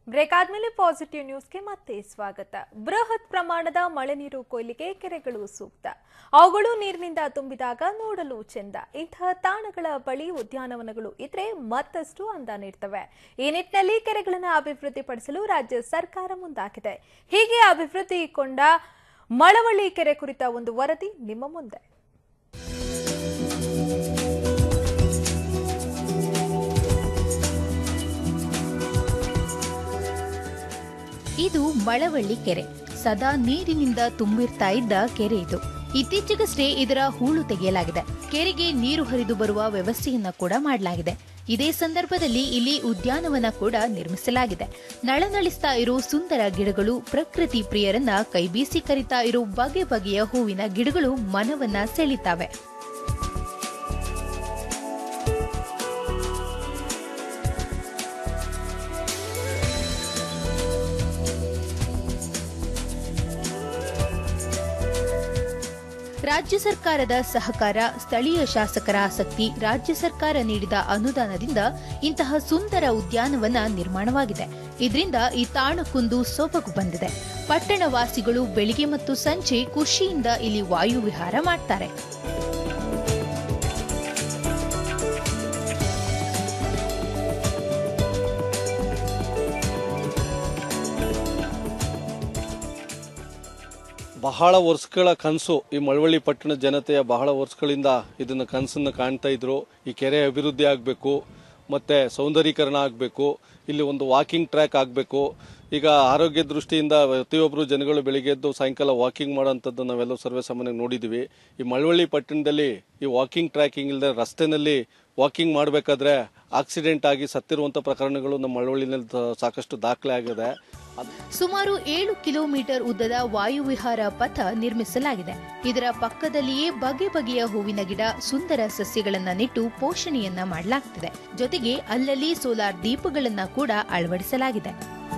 break ಆದ್ಮೇಲೆ positive ನ್ಯೂಸ್ಗೆ ಮತ್ತೆ ಸ್ವಾಗತ ಬೃಹತ್ ಪ್ರಮಾಣದ ಮಳೆ ನೀರು ಕೊಯ್ಲಿಗೆ ಕೆರೆಗಳು ಸೂಕ್ತ ಅವುಗಳು ನೀರಿನಿಂದ ತುಂಬಿದಾಗ ನೋಡಲು ಚೆಂದ ಇಂತಹ ತಾಣಗಳ ಬಳಿ ಉದ್ಯಾನವನಗಳು ಇದ್ರೆ ಮತ್ತಷ್ಟು ಅಂದ ನೀಡ್ತವೆ ಈ ನಿಟ್ಟಿನಲ್ಲಿ ಕೆರೆಗಳನ್ನು ಅಭಿವೃದ್ಧಿಪಡಿಸಲು ರಾಜ್ಯ ಸರ್ಕಾರ ಮುಂದಾಗಿದೆ ಹೀಗೆ ಅಭಿವೃದ್ಧಿಗೊಂಡ ಮಳವಳ್ಳಿ ಕೆರೆ ಕುರಿತ ಒಂದು ವರದಿ ನಿಮ್ಮ ಮುಂದೆ ಇದು ಮಳವಳ್ಳಿ ಕೆರೆ ಸದಾ ನೀರಿನಿಂದ ತುಂಬಿರ್ತಾ ಇದ್ದ ಕೆರೆ ಇದು ಇತ್ತೀಚೆಗಷ್ಟೇ ಇದರ ಹೂಳು ತೆಗೆಯಲಾಗಿದೆ ಕೆರೆಗೆ ನೀರು ಹರಿದು ಬರುವ ವ್ಯವಸ್ಥೆಯನ್ನ ಕೂಡ ಮಾಡಲಾಗಿದೆ ಇದೇ ಸಂದರ್ಭದಲ್ಲಿ ಇಲ್ಲಿ ಉದ್ಯಾನವನ ಕೂಡ ನಿರ್ಮಿಸಲಾಗಿದೆ ನಳನಳಿಸ್ತಾ ಇರೋ ಸುಂದರ ಗಿಡಗಳು ಪ್ರಕೃತಿ ಪ್ರಿಯರನ್ನ ಕೈಬೀಸಿ ಕರಿತಾ ಇರೋ ಬಗೆ ಬಗೆಯ ಹೂವಿನ ಗಿಡಗಳು ಮನವನ್ನ ಸೆಳಿತಾವೆ ರಾಜ್ಯ ಸರ್ಕಾರದ ಸಹಕಾರ ಸ್ಥಳೀಯ ಶಾಸಕರ ಆಸಕ್ತಿ ರಾಜ್ಯ ಸರ್ಕಾರ ನೀಡಿದ ಅನುದಾನದಿಂದ ಇಂತಹ ಸುಂದರ ಉದ್ಯಾನವನ ನಿರ್ಮಾಣವಾಗಿದೆ ಇದರಿಂದ ಈ ತಾಣಕ್ಕೊಂದು ಸೊಬಗು ಬಂದಿದೆ ಪಟ್ಟಣವಾಸಿಗಳು ಬೆಳಿಗ್ಗೆ ಮತ್ತು ಸಂಜೆ ಖುಷಿಯಿಂದ ಇಲ್ಲಿ ವಾಯುವಿಹಾರ ಮಾಡ್ತಾರೆ ಬಹಳ ವರ್ಷಗಳ ಕನಸು ಈ ಮಳವಳ್ಳಿ ಪಟ್ಟಣ ಜನತೆಯ ಬಹಳ ವರ್ಷಗಳಿಂದ ಇದನ್ನ ಕನಸನ್ನು ಕಾಣ್ತಾ ಇದ್ರು ಈ ಕೆರೆ ಅಭಿವೃದ್ಧಿ ಆಗಬೇಕು ಮತ್ತೆ ಸೌಂದರೀಕರಣ ಆಗಬೇಕು ಇಲ್ಲಿ ಒಂದು ವಾಕಿಂಗ್ ಟ್ರ್ಯಾಕ್ ಆಗಬೇಕು ಈಗ ಆರೋಗ್ಯ ದೃಷ್ಟಿಯಿಂದ ಪ್ರತಿಯೊಬ್ಬರು ಜನಗಳು ಬೆಳಿಗ್ಗೆ ಎದ್ದು ಸಾಯಂಕಾಲ ವಾಕಿಂಗ್ ಮಾಡೋಂಥದ್ದು ನಾವೆಲ್ಲ ಸರ್ವೇ ಸಾಮಾನ್ಯವಾಗಿ ನೋಡಿದ್ದೀವಿ ಈ ಮಳವಳ್ಳಿ ಪಟ್ಟಣದಲ್ಲಿ ಈ ವಾಕಿಂಗ್ ಟ್ರ್ಯಾಕಿಂಗ್ ಇಲ್ಲದೆ ರಸ್ತೆನಲ್ಲಿ ವಾಕಿಂಗ್ ಮಾಡಬೇಕಾದ್ರೆ ಆಕ್ಸಿಡೆಂಟ್ ಆಗಿ ಸತ್ತಿರುವಂಥ ಪ್ರಕರಣಗಳು ನಮ್ಮ ಮಳವಳ್ಳಿನಲ್ಲಿ ತ- ಸಾಕಷ್ಟು ದಾಖಲೆ ಆಗಿದೆ ಅದು ಸುಮಾರು ಏಳು ಕಿಲೋಮೀಟರ್ ಉದ್ದದ ವಾಯುವಿಹಾರ ಪಥ ನಿರ್ಮಿಸಲಾಗಿದೆ ಇದರ ಪಕ್ಕದಲ್ಲಿಯೇ ಬಗೆ ಬಗೆಯ ಹೂವಿನ ಗಿಡ ಸುಂದರ ಸಸ್ಯಗಳನ್ನ ನೆಟ್ಟು ಪೋಷಣೆಯನ್ನ ಮಾಡಲಾಗ್ತಿದೆ ಜೊತೆಗೆ ಅಲ್ಲಲ್ಲಿ ಸೋಲಾರ್ ದೀಪಗಳನ್ನ ಕೂಡ ಅಳವಡಿಸಲಾಗಿದೆ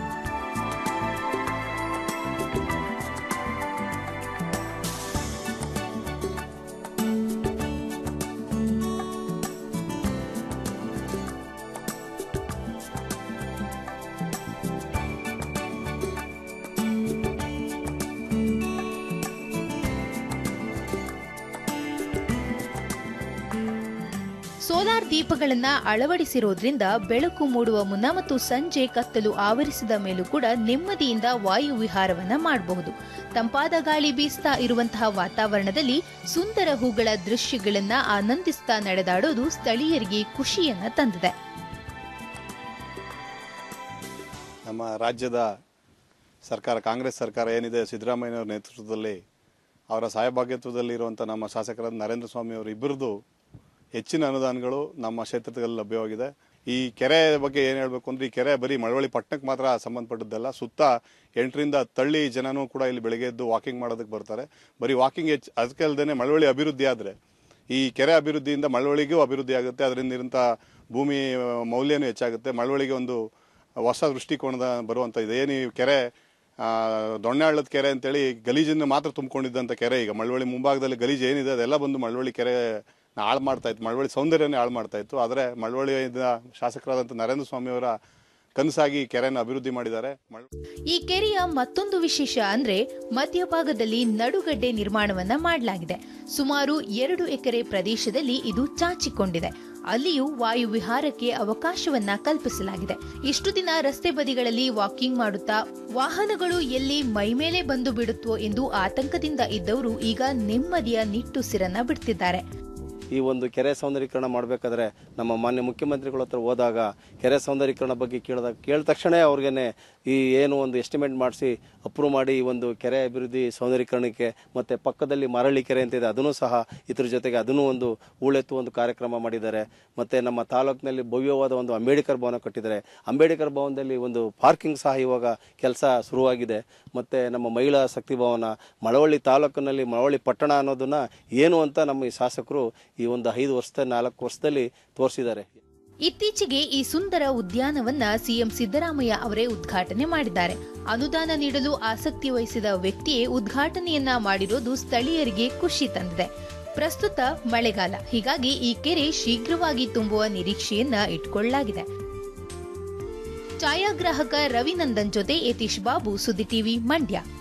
ಸೋಲಾರ್ ದೀಪಗಳನ್ನ ಅಳವಡಿಸಿರೋದ್ರಿಂದ ಬೆಳಕು ಮೂಡುವ ಮುನ್ನ ಮತ್ತು ಸಂಜೆ ಕತ್ತಲು ಆವರಿಸಿದ ಮೇಲೂ ಕೂಡ ನೆಮ್ಮದಿಯಿಂದ ವಾಯು ವಿಹಾರವನ್ನ ಮಾಡಬಹುದು ತಂಪಾದ ಗಾಳಿ ಬೀಸ್ತಾ ಇರುವಂತಹ ವಾತಾವರಣದಲ್ಲಿ ಸುಂದರ ಹೂಗಳ ದೃಶ್ಯಗಳನ್ನ ಆನಂದಿಸ್ತಾ ನಡೆದಾಡೋದು ಸ್ಥಳೀಯರಿಗೆ ಖುಷಿಯನ್ನ ತಂದಿದೆ ನಮ್ಮ ರಾಜ್ಯದ ಸರ್ಕಾರ ಕಾಂಗ್ರೆಸ್ ಸರ್ಕಾರ ಏನಿದೆ ಸಿದ್ದರಾಮಯ್ಯನವರ ನೇತೃತ್ವದಲ್ಲಿ ಅವರ ಸಹಭಾಗಿತ್ವದಲ್ಲಿ ಇರುವಂಥ ನಮ್ಮ ಶಾಸಕರಾದ ನರೇಂದ್ರ ಸ್ವಾಮಿ ಅವರು ಇಬ್ಬರದು ಹೆಚ್ಚಿನ ಅನುದಾನಗಳು ನಮ್ಮ ಕ್ಷೇತ್ರದಲ್ಲಿ ಲಭ್ಯವಾಗಿದೆ ಈ ಕೆರೆ ಬಗ್ಗೆ ಏನು ಹೇಳಬೇಕು ಅಂದ್ರೆ ಈ ಕೆರೆ ಬರೀ ಮಳವಳ್ಳಿ ಪಟ್ಟಣಕ್ಕೆ ಮಾತ್ರ ಸಂಬಂಧಪಟ್ಟದ್ದಲ್ಲ ಸುತ್ತ ಎಂಟರಿಂದ ಹತ್ತಳ್ಳಿ ಜನನೂ ಕೂಡ ಇಲ್ಲಿ ಬೆಳಗ್ಗೆ ಎದ್ದು ವಾಕಿಂಗ್ ಮಾಡೋದಕ್ಕೆ ಬರ್ತಾರೆ ಬರೀ ವಾಕಿಂಗ್ ಹೆಚ್ಚು ಅದಕ್ಕೆ ಅಲ್ಲದೆ ಮಳವಳ್ಳಿ ಅಭಿವೃದ್ಧಿ ಆದರೆ ಈ ಕೆರೆ ಅಭಿವೃದ್ಧಿಯಿಂದ ಮಳವಳ್ಳಿಗೂ ಅಭಿವೃದ್ಧಿ ಆಗುತ್ತೆ ಅದರಿಂದ ಇರೋಂಥ ಭೂಮಿ ಮೌಲ್ಯನೂ ಹೆಚ್ಚಾಗುತ್ತೆ ಮಳವಳ್ಳಿಗೆ ಒಂದು ಹೊಸ ದೃಷ್ಟಿಕೋನದ ಬರುವಂಥ ಇದೆ ಏನು ಈ ಕೆರೆ ಆ, ದೊಣ್ಣೆಹಳ್ಳದ ಕೆರೆ ಅಂತೇಳಿ ಗಲೀಜನ್ನು ಮಾತ್ರ ತುಂಬಿಕೊಂಡಿದ್ದಂಥ ಕೆರೆ ಈಗ ಮಳವಳ್ಳಿ ಮುಂಭಾಗದಲ್ಲಿ ಗಲೀಜು ಏನಿದೆ ಅದೆಲ್ಲ ಬಂದು ಮಳವಳ್ಳಿ ಕೆರೆ ಹಾಳು ಮಾಡ್ತಾ ಇತ್ತು ಮಳವಳ್ಳಿ ಸೌಂದರ್ಯನೇ ಹಾಳು ಮಾಡ್ತಾ ಇತ್ತು ಆದರೆ ಮಳವಳ್ಳಿಯಿಂದ ಶಾಸಕರಾದಂಥ ನರೇಂದ್ರ ಸ್ವಾಮಿ ಅವರ ಕನಸಾಗಿ ಈ ಕೆರೆಯನ್ನು ಅಭಿವೃದ್ಧಿ ಮಾಡಿದ್ದಾರೆ ಮಳ್ ಈ ಕೆರೆಯ ಮತ್ತೊಂದು ವಿಶೇಷ ಅಂದ್ರೆ ಮಧ್ಯಭಾಗದಲ್ಲಿ ನಡುಗಡ್ಡೆ ನಿರ್ಮಾಣವನ್ನ ಮಾಡಲಾಗಿದೆ ಸುಮಾರು ಎರಡು ಎಕರೆ ಪ್ರದೇಶದಲ್ಲಿ ಇದು ಚಾಚಿಕೊಂಡಿದೆ ಅಲ್ಲಿಯೂ ವಾಯು ವಿಹಾರಕ್ಕೆ ಅವಕಾಶವನ್ನ ಕಲ್ಪಿಸಲಾಗಿದೆ ಇಷ್ಟು ದಿನ ರಸ್ತೆ ಬದಿಗಳಲ್ಲಿ ವಾಕಿಂಗ್ ಮಾಡುತ್ತಾ ವಾಹನಗಳು ಎಲ್ಲಿ ಮೈಮೇಲೆ ಬಂದು ಬಿಡುತ್ತೋ ಎಂದು ಆತಂಕದಿಂದ ಇದ್ದವರು ಈಗ ನೆಮ್ಮದಿಯ ನಿಟ್ಟುಸಿರನ್ನ ಬಿಡ್ತಿದ್ದಾರೆ ಈ ಒಂದು ಕೆರೆ ಸೌಂದರೀಕರಣ ಮಾಡಬೇಕಾದ್ರೆ ನಮ್ಮ ಮಾನ್ಯ ಮುಖ್ಯಮಂತ್ರಿಗಳ ಹತ್ರ ಹೋದಾಗ ಕೆರೆ ಸೌಂದರೀಕರಣ ಬಗ್ಗೆ ಕೇಳಿದಾಗ ಕೇಳಿದ ತಕ್ಷಣ ಅವ್ರಿಗೇನೆ ಈ ಏನು ಒಂದು ಎಸ್ಟಿಮೇಟ್ ಮಾಡಿಸಿ ಅಪ್ರೂವ್ ಮಾಡಿ ಈ ಒಂದು ಕೆರೆ ಅಭಿವೃದ್ಧಿ ಸೌಂದರೀಕರಣಕ್ಕೆ ಮತ್ತೆ ಪಕ್ಕದಲ್ಲಿ ಮರಳಿ ಕೆರೆ ಅಂತ ಇದೆ ಅದನ್ನು ಸಹ ಇದ್ರ ಜೊತೆಗೆ ಅದನ್ನು ಒಂದು ಹೂಳೆತ್ತು ಒಂದು ಕಾರ್ಯಕ್ರಮ ಮಾಡಿದ್ದಾರೆ ಮತ್ತೆ ನಮ್ಮ ತಾಲೂಕಿನಲ್ಲಿ ಭವ್ಯವಾದ ಒಂದು ಅಂಬೇಡ್ಕರ್ ಭವನ ಕಟ್ಟಿದ್ದಾರೆ ಅಂಬೇಡ್ಕರ್ ಭವನದಲ್ಲಿ ಒಂದು ಪಾರ್ಕಿಂಗ್ ಸಹ ಇವಾಗ ಕೆಲಸ ಶುರುವಾಗಿದೆ ಮತ್ತೆ ನಮ್ಮ ಮಹಿಳಾ ಶಕ್ತಿ ಭವನ ಮಳವಳ್ಳಿ ತಾಲೂಕಿನಲ್ಲಿ ಮಳವಳ್ಳಿ ಪಟ್ಟಣ ಅನ್ನೋದನ್ನ ಏನು ಅಂತ ನಮ್ಮ ಈ ಶಾಸಕರು ಈ ಒಂದು ಐದು ವರ್ಷದ ನಾಲ್ಕು ವರ್ಷದಲ್ಲಿ ತೋರಿಸಿದ್ದಾರೆ ಇತ್ತೀಚೆಗೆ ಈ ಸುಂದರ ಉದ್ಯಾನವನ್ನ ಸಿಎಂ ಸಿದ್ದರಾಮಯ್ಯ ಅವರೇ ಉದ್ಘಾಟನೆ ಮಾಡಿದ್ದಾರೆ ಅನುದಾನ ನೀಡಲು ಆಸಕ್ತಿ ವಹಿಸಿದ ವ್ಯಕ್ತಿಯೇ ಉದ್ಘಾಟನೆಯನ್ನ ಮಾಡಿರೋದು ಸ್ಥಳೀಯರಿಗೆ ಖುಷಿ ತಂದಿದೆ ಪ್ರಸ್ತುತ ಮಳೆಗಾಲ ಹೀಗಾಗಿ ಈ ಕೆರೆ ಶೀಘ್ರವಾಗಿ ತುಂಬುವ ನಿರೀಕ್ಷೆಯನ್ನ ಇಟ್ಕೊಳ್ಳಲಾಗಿದೆ ಛಾಯಾಗ್ರಾಹಕ ರವಿನಂದನ್ ಜೊತೆ ಯತೀಶ್ ಬಾಬು ಸುದ್ದಿ ಟಿವಿ ಮಂಡ್ಯ